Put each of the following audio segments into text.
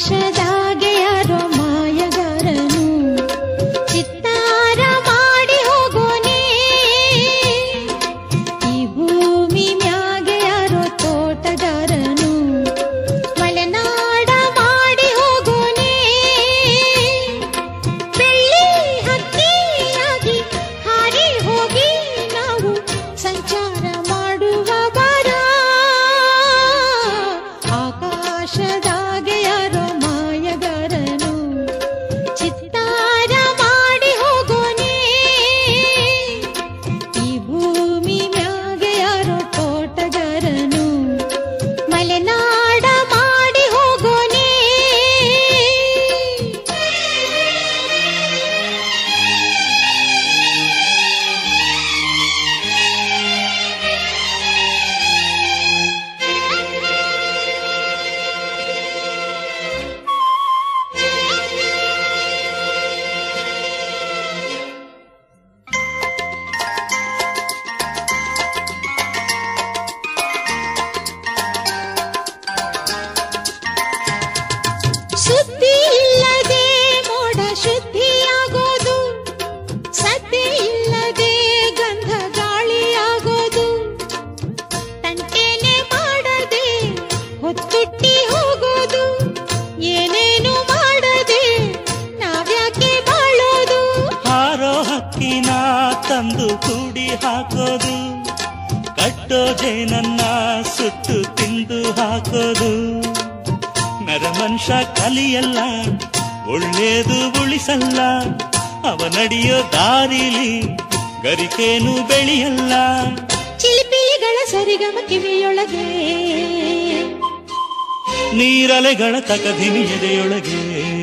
ಆಕಾಶದಾಗೆ ಯಾರೋ ಮಾಯಗಾರನು ಚಿತ್ತಾರ ಮಾಡಿ ಹೋಗೋನೆ ಈ ಭೂಮಿ ಮ್ಯಾಗೆ ಯಾರೋ ತೋಟಗಾರನು ಮಲೆನಾಡ ಮಾಡಿ ಹೋಗೋನೆ ಬೆಳ್ಳಿ ಹಕ್ಕಿಯಾಗಿ ಹಾರಿ ಹೋಗಿ ನಾವು ಸಂಚಾರ ಮಾಡುವ ಬರ ಆಕಾಶದಾಗೆ ಯಾರೋ ಮಾಯಗಾರನು ಚಿತ್ತಾರ ಮಾಡಿ ಹೋಗೋನೆ ಈ ಭೂಮಿ ಮ್ಯಾಗೆ ಯಾರೋ ತೋಟಗಾರನು ಮಲೆನಾಡ ಮಾಡಿ ಹೋಗೋನೆ ಸುದ್ದಿ ಇಲ್ಲದೆ ಮೋಡ ಶುದ್ಧಿಯಾಗೋದು ಸದ್ದಿ ಇಲ್ಲದೆ ಗಂಧ ಗಾಳಿಯಾಗೋದು ತಂಟೆನೆ ಮಾಡದೆ ಹೊತ್ತುಟ್ಟಿ ಹೋಗೋದು ಏನೇನು ಮಾಡದೆ ನಾವ್ಯಾಕೆ ಬಾಳೋದು ಹಾರೋ ಹಕ್ಕಿನ ತಂದು ಕೂಡಿ ಹಾಕೋದು ಕಟ್ಟೋ ಜೇನನ್ನ ಸುಟ್ಟು ತಿಂದು ಹಾಕೋದು ನರಮನುಷ್ಯ ಕಲಿಯಲ್ಲ ಒಳ್ಳೇದು ಉಳಿಸಲ್ಲ ಅವ ನಡೆಯೋ ದಾರಿಲಿ ಗರಿಕೇನು ಬೆಳೆಯಲ್ಲ ಚಿಲಿಪಿಲಿಗಳ ಸರಿಗಮ ಕಿವಿಯೊಳಗೆ ನೀರಲೆಗಳ ತಕದಿನಿ ಎದೆಯೊಳಗೆ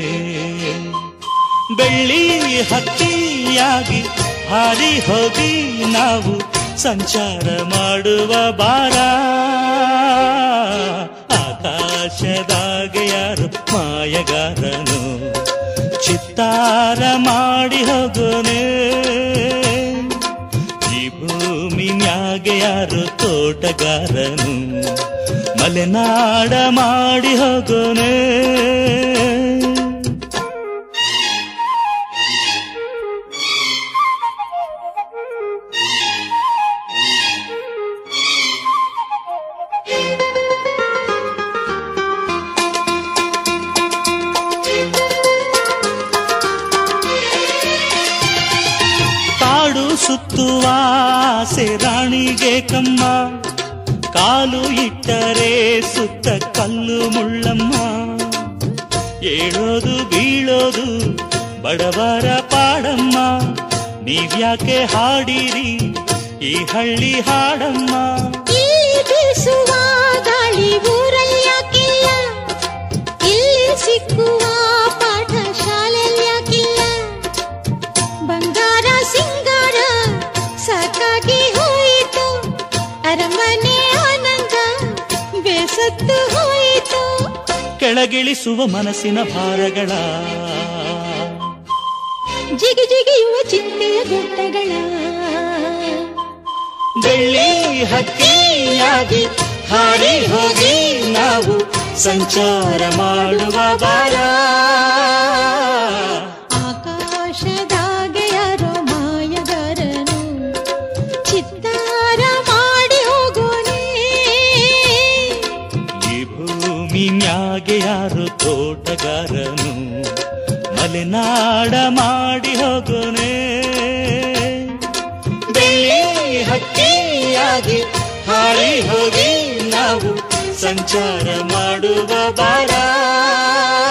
ಬೆಳ್ಳಿ ಹಕ್ಕಿಯಾಗಿ ಹಾರಿ ಹೋಗಿ ನಾವು ಸಂಚಾರ ಮಾಡುವ ಬಾರ ಆಕಾಶದಾಗ ಯಾರು ಮಾಯಗಾರನು ಚಿತ್ತಾರ ಮಾಡಿ ಹೋಗೋನೆ ಈ ಭೂಮಿ ಮ್ಯಾಗೆ ಯಾರು ತೋಟಗಾರನು ಮಲೆನಾಡ ಮಾಡಿ ಹೋಗೋನೆ ಕಾಡು ಸುತ್ತುವ ಆಸೆ ರಾಣಿಗೆ ಕಮ್ಮ ಕಾಲು ಇಟ್ಟರೆ ಸುತ್ತ ಕಲ್ಲು ಮುಳ್ಳಮ್ಮ ಏಳೋದು ಬೀಳೋದು ಬಡವರ ಪಾಡಮ್ಮ ನೀವ್ಯಾಕೆ ಹಾಡಿರಿ ಈ ಹಳ್ಳಿ ಹಾಡಮ್ಮ ಇಲ್ಲಿ ಬೀಸುವ ಗಾಳಿ ಊರಲ್ಲಿ ಯಾಕಿಲ್ಲ ಇಲ್ಲಿ ಸಿಕ್ಕುವ ಪಾಠ ಶಾಲೆಯಲ್ಲಿ ಯಾಕಿಲ್ಲ ಬಂಗಾರ ಸಿಂಗಾರ ಸಾಕಾಗಿ ಹೋಯಿತು ಅರಮನೆ ಆನಂದ ಬೇಸತ್ತು ಹೋಯಿತು ಕೆಳಗಿಳಿಸುವ ಮನಸ್ಸಿನ ಭಾರಗಳ ಜಿಗಿ ಜಿಗಿಯುವ ಚಿಂತೆಯ ಗುಡ್ಡಗಳ ಬೆಳ್ಳಿ ಹಕ್ಕಿಯಾಗಿ ಹಾರಿ ಹೋಗಿ ನಾವು ಸಂಚಾರ ಮಾಡುವ ಬಾರ ಆಕಾಶದಾಗೆ ಯಾರೋ ಮಾಯಗಾರನು ಚಿತ್ತಾರ ಮಾಡಿ ಹೋಗೋನೆ ಈ ಭೂಮಿ ಮ್ಯಾಗೆ ಯಾರು ತೋಟಗಾರನು ಮಲೆನಾಡ ಮಾಡಿ ಹೋಗೋನೆ ಬೆಳ್ಳಿ ಹಕ್ಕಿಯಾಗಿ ಹಾರಿ ಹೋಗಿ ನಾವು ಸಂಚಾರ ಮಾಡುವ ಬಾರ